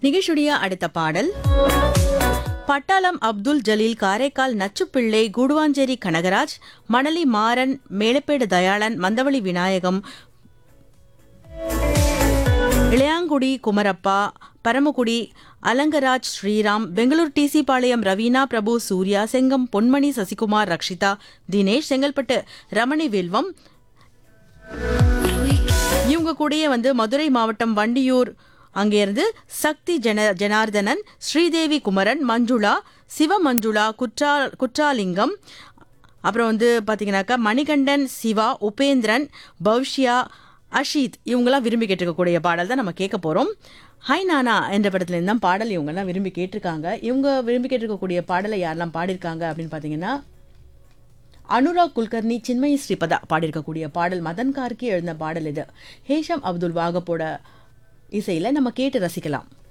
நிகழ்ச்சியுடைய அடுத்த பாடல் பட்டாளம் அப்துல் ஜலீல் காரைக்கால் நச்சுப்பிள்ளை கூடுவாஞ்சேரி கனகராஜ் மணலி மாறன் மேலப்பேடு தயாளன் மந்தவழி விநாயகம் இளையாங்குடி குமரப்பா பரமக்குடி அலங்கராஜ் ஸ்ரீராம் பெங்களூர் டிசி பாளையம் ரவீனா பிரபு சூர்யா செங்கம் பொன்மணி சசிகுமார் ரக்ஷிதா தினேஷ் செங்கல்பட்டு ரமணி வில்வம் இவங்க கூடயே வந்து மதுரை மாவட்டம் வண்டியூர் அங்கேருந்து சக்தி ஜன ஜனார்தனன் ஸ்ரீதேவி குமரன் மஞ்சுளா சிவ மஞ்சுளா குற்றா குற்றாலிங்கம் அப்புறம் வந்து பார்த்தீங்கன்னாக்கா மணிகண்டன் சிவா உபேந்திரன் பவ்ஷ்யா அஷித் இவங்கெல்லாம் விரும்பி கேட்டிருக்கக்கூடிய பாடல் தான் நம்ம கேட்க போகிறோம் ஹை நானா என்ற படத்துல இருந்து தான் பாடல் இவங்கெல்லாம் விரும்பி கேட்டிருக்காங்க இவங்க விரும்பி கேட்டிருக்கக்கூடிய பாடலை யாரெல்லாம் பாடியிருக்காங்க அப்படின்னு பார்த்தீங்கன்னா அனுராக் குல்கர்னி சின்மயி ஸ்ரீபதா பாடியிருக்கக்கூடிய பாடல் மதன் கார்கி எழுந்த பாடல் இது ஹேஷம் அப்துல் வாகப்போட இசையில் நம்ம கேட்டு ரசிக்கலாம்